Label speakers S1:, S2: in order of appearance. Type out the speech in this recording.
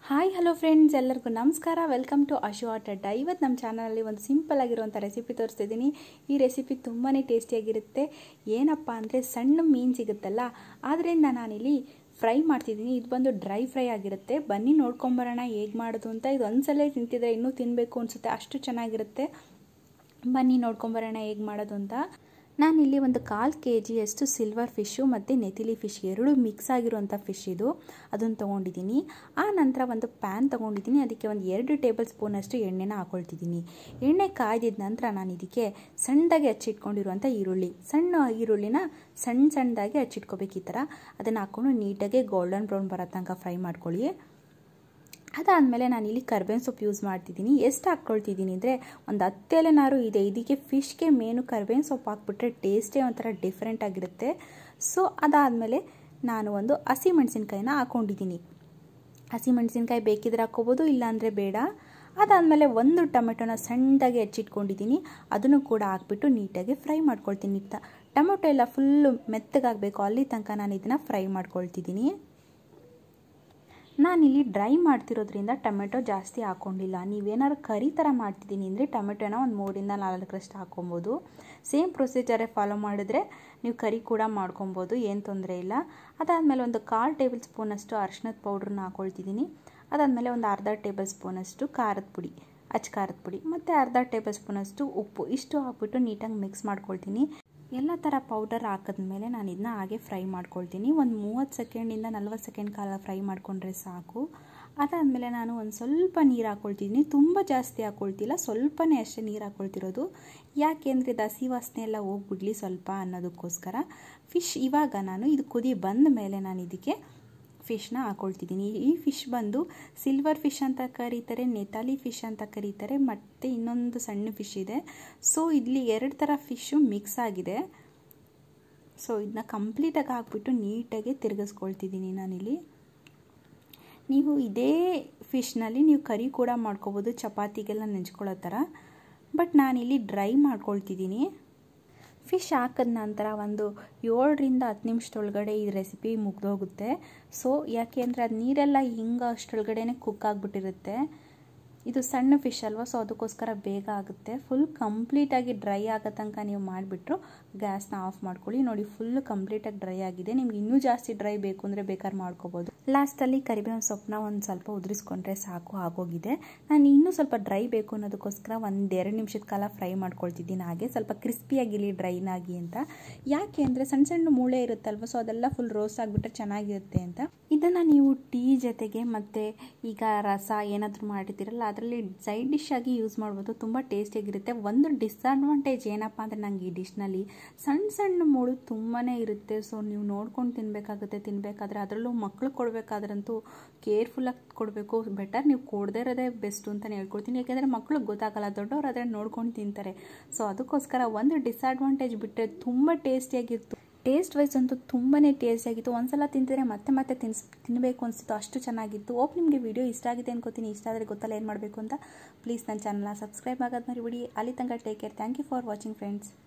S1: hi hello friends ಎಲ್ಲರಿಗೂ ನಮಸ್ಕಾರ welcome to ಅಶು ಆಟ ಅಡ್ಡ ಇವತ್ತು ನಮ್ಮ ಚಾನಲಲ್ಲಿ ಒಂದು ಸಿಂಪಲ್ ಆಗಿರುವಂಥ ರೆಸಿಪಿ ತೋರಿಸ್ತಿದ್ದೀನಿ ಈ ರೆಸಿಪಿ ತುಂಬಾ ಟೇಸ್ಟಿಯಾಗಿರುತ್ತೆ ಏನಪ್ಪ ಅಂದರೆ ಸಣ್ಣ ಮೀನು ಸಿಗುತ್ತಲ್ಲ ಆದ್ದರಿಂದ ನಾನಿಲ್ಲಿ ಫ್ರೈ ಮಾಡ್ತಿದ್ದೀನಿ ಇದು ಬಂದು ಡ್ರೈ ಫ್ರೈ ಆಗಿರುತ್ತೆ ಬನ್ನಿ ನೋಡ್ಕೊಂಬರೋಣ ಹೇಗೆ ಮಾಡೋದು ಅಂತ ಇದು ಒಂದ್ಸಲ ತಿಂತಿದ್ರೆ ಇನ್ನೂ ತಿನ್ನಬೇಕು ಅನಿಸುತ್ತೆ ಅಷ್ಟು ಚೆನ್ನಾಗಿರುತ್ತೆ ಬನ್ನಿ ನೋಡ್ಕೊಂಬರೋಣ ಹೇಗೆ ಮಾಡೋದು ಅಂತ ನಾನಿಲ್ಲಿ ಒಂದು ಕಾಲು ಕೆ ಜಿಯಷ್ಟು ಸಿಲ್ವರ್ ಫಿಶ್ಶು ಮತ್ತು ನೆತಿಲಿ ಫಿಶ್ ಎರಡು ಮಿಕ್ಸ್ ಆಗಿರುವಂಥ ಫಿಶ್ ಇದು ಅದನ್ನು ತೊಗೊಂಡಿದ್ದೀನಿ ಆ ನಂತರ ಒಂದು ಪ್ಯಾನ್ ತೊಗೊಂಡಿದ್ದೀನಿ ಅದಕ್ಕೆ ಒಂದು ಎರಡು ಟೇಬಲ್ ಸ್ಪೂನಷ್ಟು ಎಣ್ಣೆನ ಹಾಕೊಳ್ತಿದ್ದೀನಿ ಎಣ್ಣೆ ಕಾಯ್ದಿದ ನಂತರ ನಾನು ಇದಕ್ಕೆ ಸಣ್ಣದಾಗಿ ಹಚ್ಚಿಟ್ಕೊಂಡಿರುವಂಥ ಈರುಳ್ಳಿ ಸಣ್ಣ ಈರುಳ್ಳಿನ ಸಣ್ಣ ಸಣ್ಣದಾಗಿ ಹಚ್ಚಿಟ್ಕೋಬೇಕು ಈ ಥರ ಅದನ್ನು ಹಾಕ್ಕೊಂಡು ನೀಟಾಗಿ ಗೋಲ್ಡನ್ ಬ್ರೌನ್ ಬರೋ ತನಕ ಫ್ರೈ ಮಾಡ್ಕೊಳ್ಳಿ ಅದಾದಮೇಲೆ ನಾನು ಇಲ್ಲಿ ಕರ್ಬೇವಿನ ಸೊಪ್ಪು ಯೂಸ್ ಮಾಡ್ತಿದ್ದೀನಿ ಎಷ್ಟು ಹಾಕ್ಕೊಳ್ತಿದ್ದೀನಿ ಅಂದರೆ ಒಂದು ಹತ್ತೆಲೆನಾರು ಇದೆ ಇದಕ್ಕೆ ಫಿಶ್ಗೆ ಮೇನು ಕರ್ಬೇವಿನ ಸೊಪ್ಪು ಹಾಕ್ಬಿಟ್ರೆ ಟೇಸ್ಟೇ ಒಂಥರ ಡಿಫ್ರೆಂಟ್ ಆಗಿರುತ್ತೆ ಸೊ ಅದಾದಮೇಲೆ ನಾನು ಒಂದು ಹಸಿ ಮೆಣಸಿನ್ಕಾಯಿನ ಹಾಕ್ಕೊಂಡಿದ್ದೀನಿ ಹಸಿ ಮೆಣಸಿನ್ಕಾಯಿ ಬೇಕಿದ್ರೆ ಹಾಕ್ಕೋಬೋದು ಇಲ್ಲಾಂದರೆ ಬೇಡ ಅದಾದಮೇಲೆ ಒಂದು ಟೊಮೆಟೊನ ಸಣ್ಣದಾಗಿ ಹೆಚ್ಚಿಟ್ಕೊಂಡಿದ್ದೀನಿ ಅದನ್ನು ಕೂಡ ಹಾಕ್ಬಿಟ್ಟು ನೀಟಾಗಿ ಫ್ರೈ ಮಾಡ್ಕೊಳ್ತೀನಿ ಟೊಮೆಟೊ ಎಲ್ಲ ಫುಲ್ಲು ಮೆತ್ತಗಾಗಬೇಕು ಅಲ್ಲಿ ತನಕ ನಾನು ಇದನ್ನು ಫ್ರೈ ಮಾಡ್ಕೊಳ್ತಿದ್ದೀನಿ ನಾನಿಲ್ಲಿ ಡ್ರೈ ಮಾಡ್ತಿರೋದ್ರಿಂದ ಟೊಮೆಟೊ ಜಾಸ್ತಿ ಹಾಕ್ಕೊಂಡಿಲ್ಲ ನೀವೇನಾದ್ರು ಕರಿ ಥರ ಮಾಡ್ತಿದ್ದೀನಿ ಅಂದರೆ ಟೊಮೆಟೊನ ಒಂದು ಮೂರಿಂದ ನಾಲ್ಕರಷ್ಟು ಹಾಕ್ಕೊಬೋದು ಸೇಮ್ ಪ್ರೊಸೀಜರೇ ಫಾಲೋ ಮಾಡಿದ್ರೆ ನೀವು ಕರಿ ಕೂಡ ಮಾಡ್ಕೊಬೋದು ಏನು ತೊಂದರೆ ಇಲ್ಲ ಅದಾದಮೇಲೆ ಒಂದು ಕಾಲು ಟೇಬಲ್ ಸ್ಪೂನಷ್ಟು ಅರ್ಶಿನದ ಪೌಡ್ರನ್ನ ಹಾಕ್ಕೊಳ್ತಿದ್ದೀನಿ ಅದಾದಮೇಲೆ ಒಂದು ಅರ್ಧ ಟೇಬಲ್ ಸ್ಪೂನಷ್ಟು ಖಾರದ ಪುಡಿ ಅಚ್ಚ ಖಾರದ ಪುಡಿ ಮತ್ತು ಅರ್ಧ ಟೇಬಲ್ ಸ್ಪೂನಷ್ಟು ಉಪ್ಪು ಇಷ್ಟು ಹಾಕ್ಬಿಟ್ಟು ನೀಟಾಗಿ ಮಿಕ್ಸ್ ಮಾಡ್ಕೊಳ್ತೀನಿ ಎಲ್ಲ ಥರ ಪೌಡರ್ ಹಾಕಿದ್ಮೇಲೆ ನಾನು ಇದನ್ನ ಹಾಗೆ ಫ್ರೈ ಮಾಡ್ಕೊಳ್ತೀನಿ ಒಂದು ಮೂವತ್ತು ಸೆಕೆಂಡಿಂದ ನಲ್ವತ್ತು ಸೆಕೆಂಡ್ ಕಾಲ ಫ್ರೈ ಮಾಡಿಕೊಂಡ್ರೆ ಸಾಕು ಅದಾದಮೇಲೆ ನಾನು ಒಂದು ಸ್ವಲ್ಪ ನೀರು ಹಾಕ್ಕೊಳ್ತಿದ್ದೀನಿ ತುಂಬ ಜಾಸ್ತಿ ಹಾಕ್ಕೊಳ್ತಿಲ್ಲ ಸ್ವಲ್ಪನೇ ಅಷ್ಟೇ ನೀರು ಹಾಕ್ಕೊಳ್ತಿರೋದು ಯಾಕೆ ಅಂದರೆ ದಸಿ ವಾಸನೆ ಎಲ್ಲ ಹೋಗ್ಬಿಡ್ಲಿ ಸ್ವಲ್ಪ ಅನ್ನೋದಕ್ಕೋಸ್ಕರ ಫಿಶ್ ಇವಾಗ ನಾನು ಇದು ಕುದಿ ಬಂದ ಮೇಲೆ ನಾನು ಇದಕ್ಕೆ ಫಿಶ್ನ ಹಾಕ್ಕೊಳ್ತಿದ್ದೀನಿ ಈ ಫಿಶ್ ಬಂದು ಸಿಲ್ವರ್ ಫಿಶ್ ಅಂತ ಕರೀತಾರೆ ನೆತಾಲಿ ಫಿಶ್ ಅಂತ ಕರೀತಾರೆ ಮತ್ತು ಇನ್ನೊಂದು ಸಣ್ಣ ಫಿಶ್ ಇದೆ ಸೊ ಇಲ್ಲಿ ಎರಡು ಥರ ಫಿಶ್ಶು ಮಿಕ್ಸ್ ಆಗಿದೆ ಸೊ ಇದನ್ನ ಕಂಪ್ಲೀಟಾಗಿ ಹಾಕ್ಬಿಟ್ಟು ನೀಟಾಗಿ ತಿರುಗಿಸ್ಕೊಳ್ತಿದ್ದೀನಿ ನಾನಿಲ್ಲಿ ನೀವು ಇದೇ ಫಿಶ್ನಲ್ಲಿ ನೀವು ಕರಿ ಕೂಡ ಮಾಡ್ಕೋಬೋದು ಚಪಾತಿಗೆಲ್ಲ ನೆಂಚ್ಕೊಳ್ಳೋ ಥರ ಬಟ್ ನಾನಿಲ್ಲಿ ಡ್ರೈ ಮಾಡ್ಕೊಳ್ತಿದ್ದೀನಿ ಫಿಶ್ ಹಾಕಿದ ನಂತರ ಒಂದು ಏಳರಿಂದ ಹತ್ತು ನಿಮಿಷದೊಳಗಡೆ ಈ ರೆಸಿಪಿ ಮುಗ್ದೋಗುತ್ತೆ ಸೊ ಯಾಕೆ ಅಂದರೆ ಅದು ನೀರೆಲ್ಲ ಹಿಂಗೆ ಅಷ್ಟರೊಳಗಡೆ ಕುಕ್ ಆಗಿಬಿಟ್ಟಿರುತ್ತೆ ಇದು ಸಣ್ಣ ಫಿಶ್ ಅಲ್ವಾ ಸೊ ಅದಕ್ಕೋಸ್ಕರ ಬೇಗ ಆಗುತ್ತೆ ಫುಲ್ ಕಂಪ್ಲೀಟಾಗಿ ಡ್ರೈ ಆಗೋ ತನಕ ನೀವು ಮಾಡಿಬಿಟ್ರು ಗ್ಯಾಸ್ನ ಆಫ್ ಮಾಡ್ಕೊಳ್ಳಿ ನೋಡಿ ಫುಲ್ ಕಂಪ್ಲೀಟಾಗಿ ಡ್ರೈ ಆಗಿದೆ ನಿಮ್ಗೆ ಇನ್ನೂ ಜಾಸ್ತಿ ಡ್ರೈ ಬೇಕು ಅಂದರೆ ಬೇಕಾದ್ರೆ ಮಾಡ್ಕೋಬೋದು ಲಾಸ್ಟಲ್ಲಿ ಕರಿಬೇವಿನ ಸೊಪ್ಪನ್ನ ಒಂದು ಸ್ವಲ್ಪ ಉದುರಿಸ್ಕೊಂಡ್ರೆ ಸಾಕು ಆಗೋಗಿದೆ ನಾನು ಇನ್ನೂ ಸ್ವಲ್ಪ ಡ್ರೈ ಬೇಕು ಅನ್ನೋದಕ್ಕೋಸ್ಕರ ಒಂದು ಎರಡು ನಿಮಿಷದ ಕಾಲ ಫ್ರೈ ಮಾಡ್ಕೊಳ್ತಿದ್ದೀನಿ ಹಾಗೆ ಸ್ವಲ್ಪ ಕ್ರಿಸ್ಪಿಯಾಗಿರಲಿ ಡ್ರೈನಾಗಿ ಅಂತ ಯಾಕೆ ಅಂದರೆ ಸಣ್ಣ ಸಣ್ಣ ಮೂಳೆ ಇರುತ್ತಲ್ವ ಸೊ ಅದೆಲ್ಲ ಫುಲ್ ರೋಸ್ಟ್ ಆಗಿಬಿಟ್ರೆ ಚೆನ್ನಾಗಿರುತ್ತೆ ಅಂತ ಇದನ್ನು ನೀವು ಟೀ ಜೊತೆಗೆ ಮತ್ತು ಈಗ ರಸ ಏನಾದರೂ ಮಾಡಿರ್ತೀರಲ್ಲ ಅದರಲ್ಲಿ ಸೈಡ್ ಡಿಶ್ ಆಗಿ ಯೂಸ್ ಮಾಡ್ಬೋದು ತುಂಬ ಟೇಸ್ಟಿಯಾಗಿರುತ್ತೆ ಒಂದು ಡಿಸ್ಅಡ್ವಾಂಟೇಜ್ ಏನಪ್ಪ ಅಂದರೆ ನಂಗೆ ಈ ಡಿಶ್ನಲ್ಲಿ ಸಣ್ಣ ಸಣ್ಣ ಮೂಳು ತುಂಬಾ ಇರುತ್ತೆ ಸೊ ನೀವು ನೋಡ್ಕೊಂಡು ತಿನ್ನಬೇಕಾಗುತ್ತೆ ತಿನ್ನಬೇಕಾದ್ರೆ ಅದರಲ್ಲೂ ಮಕ್ಳು ಕೊಡಬೇಕಾದ್ರಂತೂ ಕೇರ್ಫುಲ್ಲಾಗಿ ಕೊಡಬೇಕು ಬೆಟರ್ ನೀವು ಕೊಡದೇ ಇರೋದೇ ಬೆಸ್ಟು ಅಂತಲೇ ಹೇಳ್ಕೊಡ್ತೀನಿ ಯಾಕೆಂದರೆ ಮಕ್ಳಿಗೆ ಗೊತ್ತಾಗಲ್ಲ ದೊಡ್ಡವ್ರು ಆದರೆ ನೋಡ್ಕೊಂಡು ತಿಂತಾರೆ ಸೊ ಅದಕ್ಕೋಸ್ಕರ ಒಂದು ಡಿಸ್ಅಡ್ವಾಂಟೇಜ್ ಬಿಟ್ಟರೆ ತುಂಬ ಟೇಸ್ಟಿಯಾಗಿತ್ತು ಟೇಸ್ಟ್ ವೈಸ್ ಅಂತೂ ತುಂಬಾ ಟೇಸ್ಟಿಯಾಗಿತ್ತು ಒಂದ್ಸಲ ತಿಂತಿದ್ರೆ ಮತ್ತೆ ಮತ್ತೆ ತಿನ್ಸ್ ತಿನ್ನಬೇಕು ಅನಿಸ್ತಿತ್ತು ಅಷ್ಟು ಚೆನ್ನಾಗಿತ್ತು ಓಪ್ ನಿಮಗೆ ವಿಡಿಯೋ ಇಷ್ಟ ಆಗಿದೆ ಅನ್ಕೋತೀನಿ ಇಷ್ಟ ಆದರೆ ಗೊತ್ತಲ್ಲ ಏನು ಮಾಡಬೇಕು ಅಂತ ಪ್ಲೀಸ್ ನನ್ನ ಚಾನಲ್ನ ಸಬ್ಸ್ಕ್ರೈಬ್ ಆಗೋದು ಮರಿಬಿಡಿ ಅಲ್ಲಿ ತನಕ take care thank you for watching friends